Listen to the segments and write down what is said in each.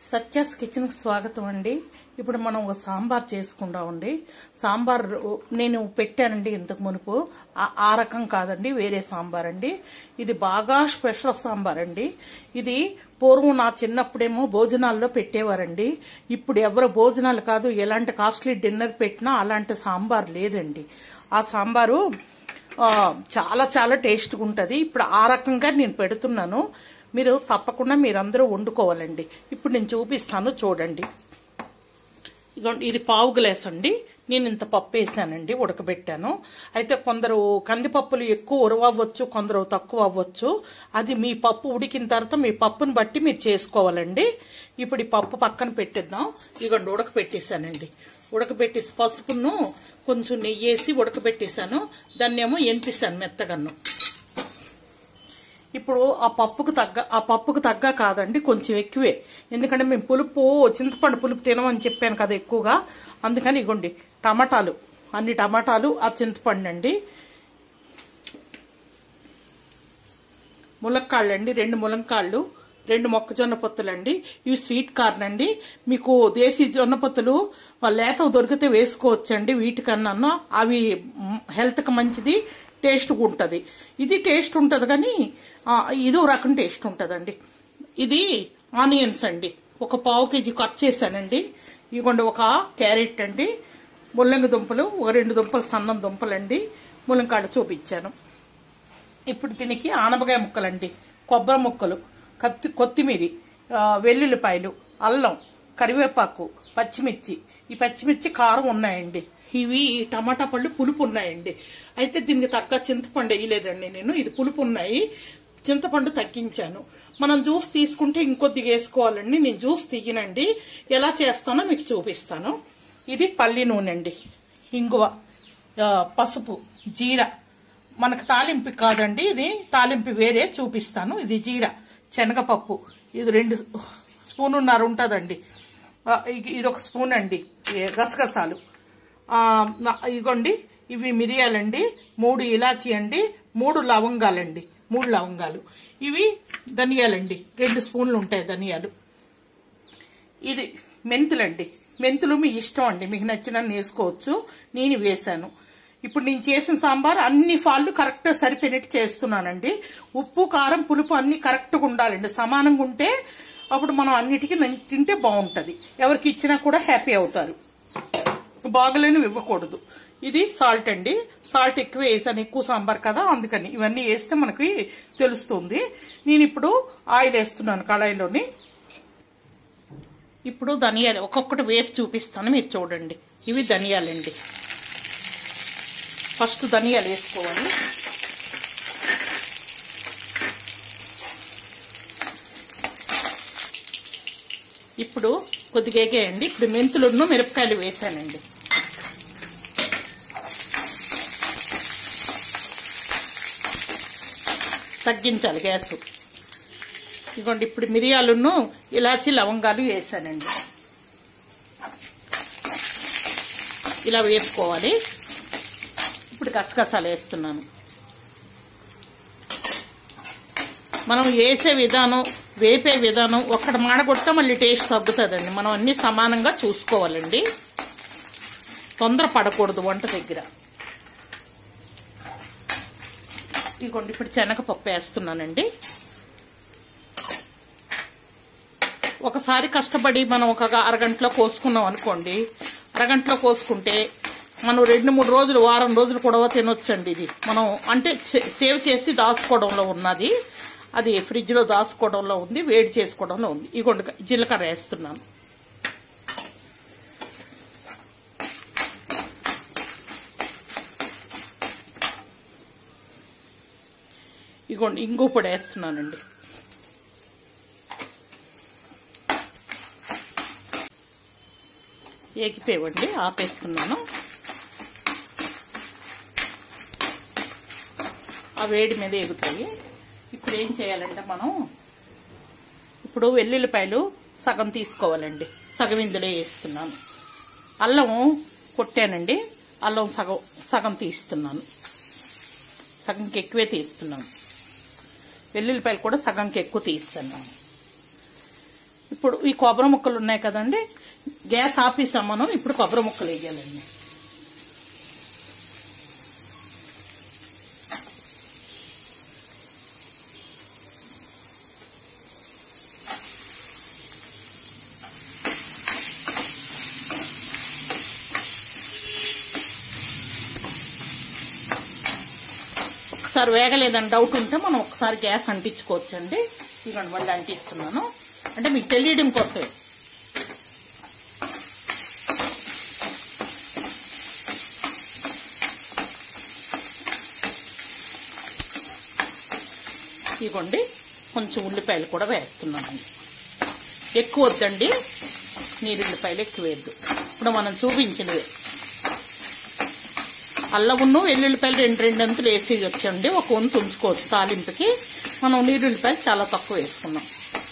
సత్యాస్ కిచెన్కి స్వాగతం అండి ఇప్పుడు మనం ఒక సాంబార్ చేసుకుందామండి సాంబార్ నేను పెట్టానండి ఇంతకు మునుపు ఆ- ఆ రకం కాదండి వేరే సాంబార్ అండి ఇది బాగా స్పెషల్ సాంబార్ అండి ఇది పూర్వం నా చిన్నప్పుడేమో భోజనాల్లో పెట్టేవారండి ఇప్పుడు ఎవరు భోజనాలు కాదు ఎలాంటి కాస్ట్లీ డిన్నర్ పెట్టినా అలాంటి సాంబార్ లేదండి ఆ సాంబారు ఆ, చాలా చాలా టేస్ట్గా ఉంటుంది ఇప్పుడు ఆ రకంగా నేను పెడుతున్నాను మీరు తప్పకుండా మీరందరూ వండుకోవాలండి ఇప్పుడు నేను చూపిస్తాను చూడండి ఇదిగోండి ఇది పావు గ్లాస్ అండి నేను ఇంత పప్పు వేసానండి ఉడకబెట్టాను అయితే కొందరు కందిపప్పులు ఎక్కువ ఉరవవచ్చు కొందరు తక్కువ అవ్వచ్చు అది మీ పప్పు ఉడికిన తర్వాత మీ పప్పుని బట్టి మీరు చేసుకోవాలండి ఇప్పుడు ఈ పప్పు పక్కన పెట్టిద్దాం ఇదిగోండి ఉడకబెట్టేశానండి ఉడకబెట్టేసి పసుపును కొంచెం నెయ్యి వేసి ఉడకబెట్టేశాను దాన్ని ఏమో ఎనిపిస్తాను మెత్తగన్ను ఇప్పుడు ఆ పప్పుకు తగ్గ ఆ పప్పుకు తగ్గ కాదండి కొంచెం ఎక్కువే ఎందుకంటే మేము పులుపు చింతపండు పులుపు తినమని చెప్పాను కదా ఎక్కువగా అందుకని ఇగోండి టమాటాలు అన్ని టమాటాలు ఆ చింతపండు అండి ములక్కాళ్ళు అండి రెండు ములంకాళ్ళు రెండు మొక్కజొన్న పొత్తులండి ఇవి స్వీట్ కార్న్ అండి మీకు దేశీ జొన్న పొత్తులు లేత దొరికితే వేసుకోవచ్చండి వీటికన్నా అవి హెల్త్కి మంచిది టేస్ట్ ఉంటుంది ఇది టేస్ట్ ఉంటుంది కానీ ఆ, ఇదో రకం టేస్ట్ ఉంటుందండి ఇది ఆనియన్స్ అండి ఒక పావు కేజీ కట్ చేశానండి ఇవ్వండి ఒక క్యారెట్ అండి ముల్లంగి దుంపలు ఒక రెండు దుంపలు సన్నం దుంపలండి ములంకాళ్ళు చూపించాను ఇప్పుడు దీనికి ఆనపకాయ ముక్కలండి కొబ్బరి ముక్కలు కత్తి కొత్తిమీరి ఆ, వెల్లుల్లిపాయలు అల్లం కరివేపాకు పచ్చిమిర్చి ఈ పచ్చిమిర్చి కారం ఉన్నాయండి ఇవి టమాటా పళ్ళు పులుపు ఉన్నాయండి అయితే దీనికి తగ్గ చింతపండు వేయలేదండి నేను ఇది పులుపు ఉన్నాయి చింతపండు తగ్గించాను మనం జ్యూస్ తీసుకుంటే ఇంకొద్దిగా వేసుకోవాలండి నేను జ్యూస్ తీయనండి ఎలా చేస్తానో మీకు చూపిస్తాను ఇది పల్లి నూనె అండి ఇంగువ ఆ, పసుపు జీర మనకు తాలింపు కాదండి ఇది తాలింపు వేరే చూపిస్తాను ఇది జీర శనగపప్పు ఇది రెండు స్పూనున్నర ఉంటుందండి ఆ, ఇది ఇది ఒక స్పూన్ అండి ఏ గసగసాలు ఆ, నా- ఇగోండి ఇవి మిరియాలండి మూడు ఇలాచి అండి మూడు లవంగాలండి మూడు లవంగాలు ఇవి ధనియాలండి రెండు స్పూన్లు ఉంటాయి ధనియాలు ఇది మెంతులండి మెంతులు మీ ఇష్టం అండి మీకు నచ్చిన వేసుకోవచ్చు నేను వేశాను ఇప్పుడు నేను చేసిన సాంబార్ అన్ని ఫాళ్ళు కరెక్ట్ సరిపోయినట్టు చేస్తున్నానండి ఉప్పు కారం పులుపు అన్ని కరెక్ట్గా ఉండాలండి సమానంగా ఉంటే అప్పుడు మనం అన్నిటికీ నం- తింటే బాగుంటుంది ఎవరికి ఇచ్చినా కూడా హ్యాపీ అవుతారు బాగలేనివి ఇవ్వకూడదు ఇది సాల్ట్ అండి సాల్ట్ ఎక్కువ వేసాను ఎక్కువ సాంబార్ కదా అందుకని ఇవన్నీ వేస్తే మనకి తెలుస్తుంది నేను ఇప్పుడు ఆయిల్ వేస్తున్నాను కళాయిలోని ఇప్పుడు ధనియాలు ఒక్కొక్కటి వేపు చూపిస్తాను మీరు చూడండి ఇవి ధనియాలండి ఫస్ట్ ధనియాలు వేసుకోవాలి ఇప్పుడు కొద్దిగా ఎగేయండి ఇప్పుడు మెంతులను మిరపకాయలు వేసానండి తగ్గించాలి గ్యాస్ ఇదిగోండి ఇప్పుడు మిరియాలను ఇలాచి లవంగాలు వేసానండి ఇలా వేసుకోవాలి ఇప్పుడు గసగసాలు వేస్తున్నాను మనం వేసే విధానం వేపే విధానం ఒక్కడ మాడగొట్ట మళ్ళీ టేస్ట్ తగ్గుతుందండి మనం అన్ని సమానంగా చూసుకోవాలండి తొందర పడకూడదు వంట దగ్గర ఇదిగోండి ఇప్పుడు శనగపప్పు వేస్తున్నానండి ఒకసారి కష్టపడి మనం ఒక అరగంటలో కోసుకున్నాం అనుకోండి అరగంటలో కోసుకుంటే మనం రెండు మూడు రోజులు వారం రోజులు కూడా తినొచ్చండి ఇది మనం అంటే సే- సేవ్ చేసి దాచుకోవడంలో ఉన్నది అది ఫ్రిడ్జ్లో దాచుకోవడంలో ఉంది వేడి చేసుకోవడంలో ఉంది ఇగోండి జీలకర్ర వేస్తున్నాను ఇగోండి ఇంగు పొడి వేస్తున్నానండి ఏకిపోయివ్వండి ఆపేస్తున్నాను ఆ వేడి మీద ఎగుతాయి ఇప్పుడు ఏం చేయాలంటే మనం ఇప్పుడు వెల్లుల్లిపాయలు సగం తీసుకోవాలండి సగం ఇందులో వేస్తున్నాను అల్లం కొట్టానండి అల్లం సగం సగం తీస్తున్నాను సగంకి ఎక్కువే తీస్తున్నాను వెల్లుల్లిపాయలు కూడా సగంకి ఎక్కువ తీస్తున్నాను ఇప్పుడు ఈ కొబ్బరి ముక్కలు ఉన్నాయి కదండి గ్యాస్ ఆపేసాం మనం ఇప్పుడు కొబ్బరి ముక్కలు వేయాలండి ఒకసారి వేగలేదని డౌట్ ఉంటే మనం ఒకసారి గ్యాస్ అంటించుకోవచ్చండి ఇవ్వండి మళ్ళీ అంటిస్తున్నాను అంటే మీకు తెలియడం కోసమే ఇదిగోండి కొంచెం ఉల్లిపాయలు కూడా వేస్తున్నానండి ఎక్కువ వద్దండి నీరుల్లిపాయలు ఎక్కువ వేయద్దు ఇప్పుడు మనం చూపించినవే అల్లమును వెల్లుల్లిపాయలు రెండు రెండు అంతులు వేసి వచ్చండి ఒక వంతు ఉంచుకోవచ్చు తాలింపుకి మనం నీరుల్లిపాయలు చాలా తక్కువ వేసుకున్నాం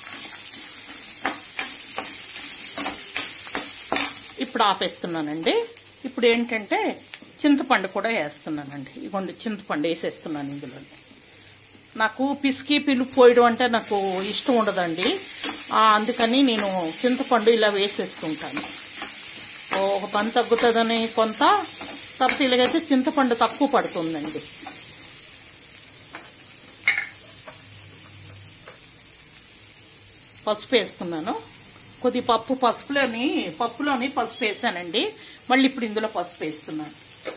ఇప్పుడు ఆపేస్తున్నానండి ఇప్పుడు ఏంటంటే చింతపండు కూడా వేస్తున్నానండి ఇదిగోండి చింతపండు వేసేస్తున్నాను ఇందులో నాకు పిసికి పిలుపు పోయడం అంటే నాకు ఇష్టం ఉండదండి ఆ, అందుకని నేను చింతపండు ఇలా వేసేస్తుంటాను ఓ, ఒక పని తగ్గుతుందని కొంత తప్ప ఇలాగైతే చింతపండు తక్కువ పడుతుందండి పసుపు వేస్తున్నాను కొద్ది పప్పు పసుపులోని పప్పులోని పసుపు వేసానండి మళ్ళీ ఇప్పుడు ఇందులో పసుపు వేస్తున్నాను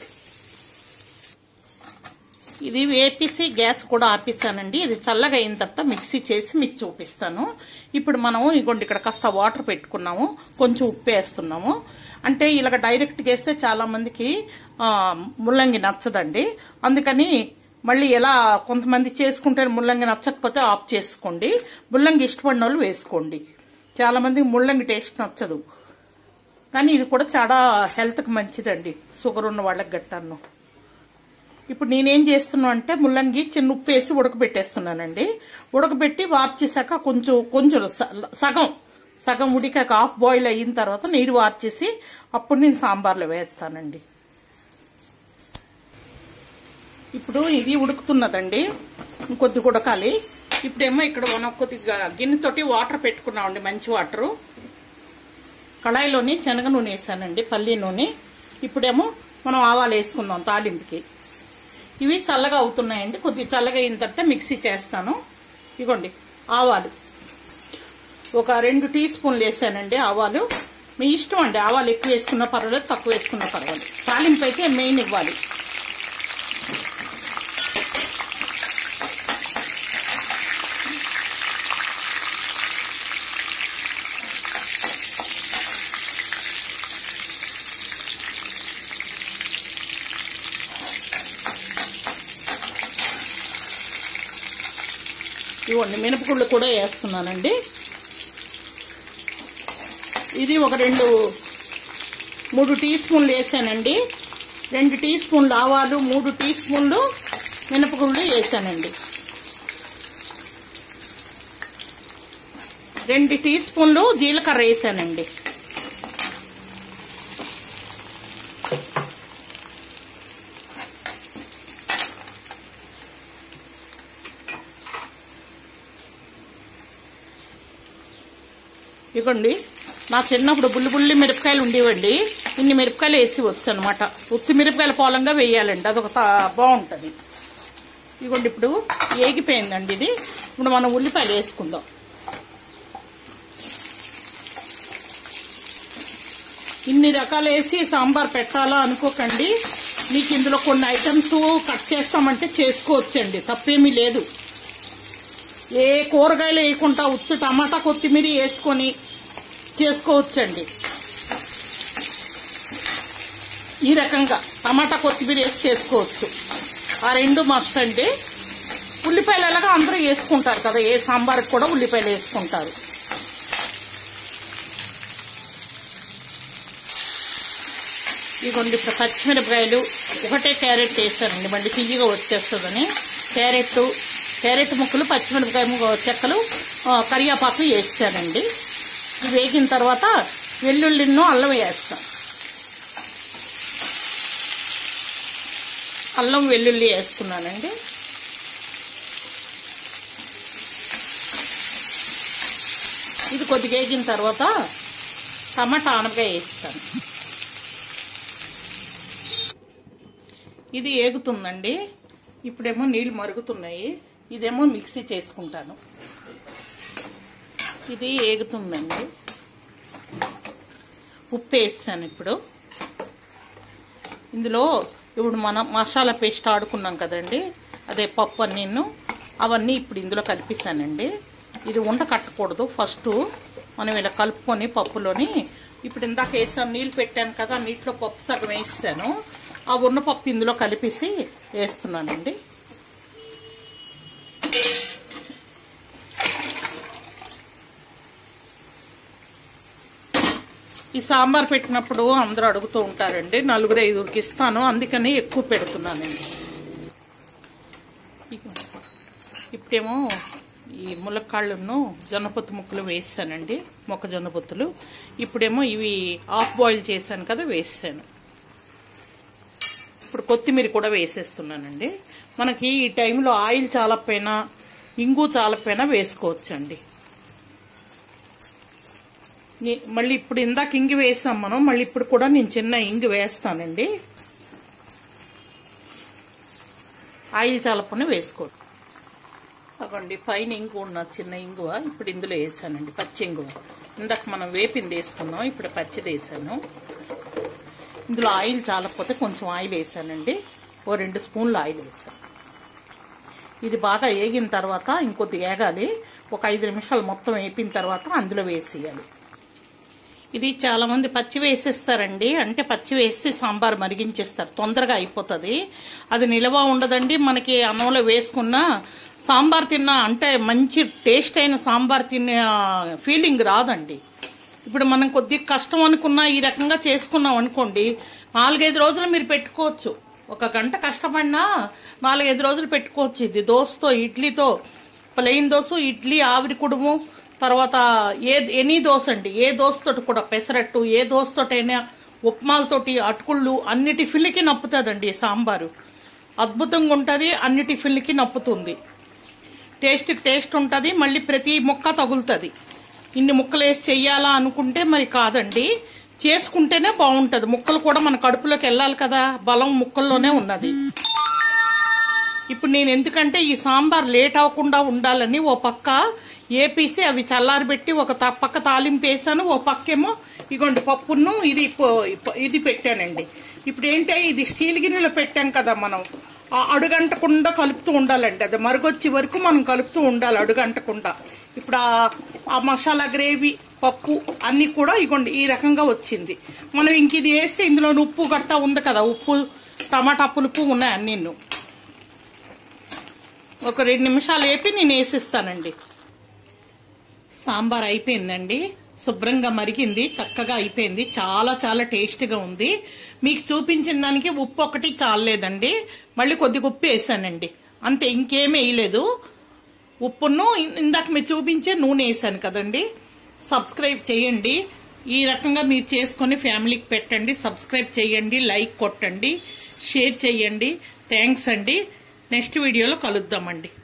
ఇది వేపేసి గ్యాస్ కూడా ఆపేసానండి ఇది చల్లగా అయిన తర్వాత మిక్సీ చేసి మీకు చూపిస్తాను ఇప్పుడు మనము ఇగోండి ఇక్కడ కాస్త వాటర్ పెట్టుకున్నాము కొంచెం ఉప్పు వేస్తున్నాము అంటే ఇలాగ డైరెక్ట్ వేస్తే చాలా మందికి ఆ, ముల్లంగి నచ్చదండి అందుకని మళ్ళీ ఎలా కొంతమంది చేసుకుంటే ముల్లంగి నచ్చకపోతే ఆఫ్ చేసుకోండి ముల్లంగి ఇష్టపడిన వాళ్ళు వేసుకోండి చాలా మందికి ముల్లంగి టేస్ట్ నచ్చదు కానీ ఇది కూడా చాలా హెల్త్కి మంచిదండి షుగర్ ఉన్న వాళ్ళకి గట్టాను ఇప్పుడు నేనేం చేస్తున్నా అంటే ముల్లంగి చిన్న ఉప్పు వేసి ఉడకబెట్టేస్తున్నానండి ఉడకబెట్టి వార్చేసాక కొంచెం కొంచెం స- సగం సగం ఉడికాక హాఫ్ బాయిల్ అయిన తర్వాత నీరు వార్చేసి అప్పుడు నేను సాంబార్లో వేస్తానండి ఇప్పుడు ఇది ఉడుకుతున్నదండి ఇంకొద్ది ఉడకాలి ఇప్పుడేమో ఇక్కడ మనం కొద్దిగా గిన్నెతోటి వాటర్ పెట్టుకున్నామండి మంచి వాటరు కళాయిలోని శనగ నూనె వేసానండి పల్లి నూనె ఇప్పుడేమో మనం ఆవాలు వేసుకుందాం తాలింపుకి ఇవి చల్లగా అవుతున్నాయండి కొద్దిగా చల్లగా అయిన తర్వాత మిక్సీ చేస్తాను ఇగోండి ఆవాలు ఒక రెండు టీ స్పూన్లు వేసానండి ఆవాలు మీ ఇష్టం అండి ఆవాలు ఎక్కువ వేసుకున్నా పర్వాలేదు తక్కువ వేసుకున్నా పర్వాలేదు తాలింపు అయితే మెయిన్ ఇవ్వాలి ఇవ్వండి మినపగుళ్ళు కూడా వేస్తున్నానండి ఇది ఒక రెండు మూడు టీ స్పూన్లు వేసానండి రెండు టీ స్పూన్లు ఆవాలు మూడు టీ స్పూన్లు మినపగుళ్ళు వేసానండి రెండు టీ స్పూన్లు జీలకర్ర వేసానండి ఇగోండి నా చిన్నప్పుడు బుల్లి బుల్లి మిరపకాయలు ఉండేవండి ఇన్ని మిరపకాయలు వేసి వచ్చు అనమాట ఉత్తి మిరపకాయల పోలంగా వేయాలండి అదొక తా- బాగుంటుంది ఇగోండి ఇప్పుడు ఏగిపోయిందండి ఇది ఇప్పుడు మనం ఉల్లిపాయలు వేసుకుందాం ఇన్ని రకాలు వేసి సాంబార్ పెట్టాలా అనుకోకండి మీకు ఇందులో కొన్ని ఐటమ్స్ కట్ చేస్తామంటే చేసుకోవచ్చండి తప్పేమీ లేదు ఏ కూరగాయలు వేయకుండా ఉత్తి టమాటా కొత్తిమీర వేసుకొని చేసుకోవచ్చండి ఈ రకంగా టమాటా కొత్తిమీర వేసి చేసుకోవచ్చు ఆ రెండు మస్ట్ అండి ఉల్లిపాయలు ఎలాగా అందరూ వేసుకుంటారు కదా ఏ సాంబార్కి కూడా ఉల్లిపాయలు వేసుకుంటారు ఇదిగోండి ఇప్పుడు పచ్చిమిరపకాయలు ఒకటే క్యారెట్ వేసానండి మళ్ళీ తియ్యగా వచ్చేస్తుందని క్యారెట్ క్యారెట్ ముక్కలు పచ్చిమిరపకాయ ము- చెక్కలు ఆ, కరివేపాకు వేస్తానండి ఇవి వేగిన తర్వాత వెల్లుల్లిను అల్లం వేస్తాం అల్లం వెల్లుల్లి వేస్తున్నానండి ఇది కొద్దిగా వేగిన తర్వాత టమాటా ఆనపకాయ వేస్తాను ఇది ఏగుతుందండి ఇప్పుడేమో నీళ్ళు మరుగుతున్నాయి ఇదేమో మిక్సీ చేసుకుంటాను ఇది ఏగుతుందండి ఉప్పు వేస్తాను ఇప్పుడు ఇందులో ఇప్పుడు మనం మసాలా పేస్ట్ ఆడుకున్నాం కదండి అదే పప్పు అన్నీను అవన్నీ ఇప్పుడు ఇందులో కలిపిస్తానండి ఇది ఉండ కట్టకూడదు ఫస్ట్ మనం ఇలా కలుపుకొని పప్పులోని ఇప్పుడు ఇందాక వేసాను నీళ్ళు పెట్టాను కదా నీటిలో పప్పు సగం వేసాను ఆ ఉన్న పప్పు ఇందులో కలిపేసి వేస్తున్నానండి ఈ సాంబార్ పెట్టినప్పుడు అందరూ అడుగుతూ ఉంటారండి నలుగురు ఐదుగురికి ఇస్తాను అందుకని ఎక్కువ పెడుతున్నానండి ఇక- ఇప్పుడేమో ఈ ములక్కాళ్ళను జొన్నపొత్తు ముక్కలు వేసానండి మొక్కజొన్న పొత్తులు ఇప్పుడేమో ఇవి హాఫ్ బాయిల్ చేశాను కదా వేసాను ఇప్పుడు కొత్తిమీర కూడా వేసేస్తున్నానండి మనకి ఈ టైంలో ఆయిల్ చాలకపోయినా ఇంగు చాలకపోయినా వేసుకోవచ్చండి ని- మళ్ళీ ఇప్పుడు ఇందాక ఇంగి వేసాం మనం మళ్ళీ ఇప్పుడు కూడా నేను చిన్న ఇంగి వేస్తానండి ఆయిల్ చాలపని వేసుకోండి అవ్వండి పైన ఇంగు ఉన్న చిన్న ఇంగువ ఇప్పుడు ఇందులో వేసానండి పచ్చి ఇంగువ ఇందాక మనం వేపింది వేసుకున్నాం ఇప్పుడు పచ్చిది వేసాను ఇందులో ఆయిల్ చాలకపోతే కొంచెం ఆయిల్ వేసానండి ఓ రెండు స్పూన్లు ఆయిల్ వేసాను ఇది బాగా వేగిన తర్వాత ఇంకొద్ది వేగాలి ఒక ఐదు నిమిషాలు మొత్తం వేపిన తర్వాత అందులో వేసేయాలి ఇది చాలా మంది పచ్చి వేసేస్తారండి అంటే పచ్చి వేసి సాంబార్ మరిగించేస్తారు తొందరగా అయిపోతుంది అది నిల్వ ఉండదండి మనకి అన్నంలో వేసుకున్న సాంబార్ తిన్న అంటే మంచి టేస్ట్ అయిన సాంబార్ తినే ఫీలింగ్ రాదండి ఇప్పుడు మనం కొద్దిగా కష్టం అనుకున్నా ఈ రకంగా చేసుకున్నాం అనుకోండి నాలుగైదు రోజులు మీరు పెట్టుకోవచ్చు ఒక గంట కష్టపడినా నాలుగైదు రోజులు పెట్టుకోవచ్చు ఇది దోశతో ఇడ్లీతో ప్లెయిన్ దోశ ఇడ్లీ ఆవిరి కుడుము తర్వాత ఏ ఎనీ దోశ అండి ఏ దోశతోటి కూడా పెసరట్టు ఏ దోశతోటైనా ఉప్మాలతోటి అటుకుళ్ళు అన్ని టిఫిన్లకి నప్పుతుందండి ఈ సాంబారు అద్భుతంగా ఉంటుంది అన్ని టిఫిన్లకి నప్పుతుంది టేస్ట్ టేస్ట్ ఉంటుంది మళ్ళీ ప్రతి ముక్క తగులుతుంది ఇన్ని ముక్కలు వేసి చెయ్యాలా అనుకుంటే మరి కాదండి చేసుకుంటేనే బాగుంటుంది ముక్కలు కూడా మన కడుపులోకి వెళ్ళాలి కదా బలం ముక్కల్లోనే ఉన్నది ఇప్పుడు నేను ఎందుకంటే ఈ సాంబార్ లేట్ అవ్వకుండా ఉండాలని ఓ పక్క ఏపీసి అవి చల్లారబెట్టి ఒక త- పక్క తాలింపు వేసాను ఓ పక్కేమో ఇగోండి పప్పును ఇది పో- ఇది పెట్టానండి ఇప్పుడు ఏంటి ఇది స్టీల్ గిన్నెలో పెట్టాం కదా మనం ఆ అడుగంటకుండా కలుపుతూ ఉండాలండి అది మరుగొచ్చే వరకు మనం కలుపుతూ ఉండాలి అడుగంటకుండా ఇప్పుడు ఆ- ఆ మసాలా గ్రేవీ పప్పు అన్ని కూడా ఇగోండి ఈ రకంగా వచ్చింది మనం ఇంక ఇది వేస్తే ఇందులో ఉప్పు గట్ట ఉంది కదా ఉప్పు టమాటా పులుపు ఉన్నాయి అన్నీ ఒక రెండు నిమిషాలు వేపి నేను వేసిస్తానండి సాంబార్ అయిపోయిందండి శుభ్రంగా మరిగింది చక్కగా అయిపోయింది చాలా చాలా టేస్ట్గా ఉంది మీకు చూపించిన దానికి ఉప్పు ఒకటి చాలలేదండి మళ్ళీ కొద్దిగా ఉప్పు వేసానండి అంతే ఇంకేమీ వేయలేదు ఉప్పును ఇం- ఇందాక మీరు చూపించే నూనె వేసాను కదండి సబ్స్క్రైబ్ చేయండి ఈ రకంగా మీరు చేసుకొని ఫ్యామిలీకి పెట్టండి సబ్స్క్రైబ్ చేయండి లైక్ కొట్టండి షేర్ చేయండి థ్యాంక్స్ అండి నెక్స్ట్ వీడియోలో కలుద్దామండి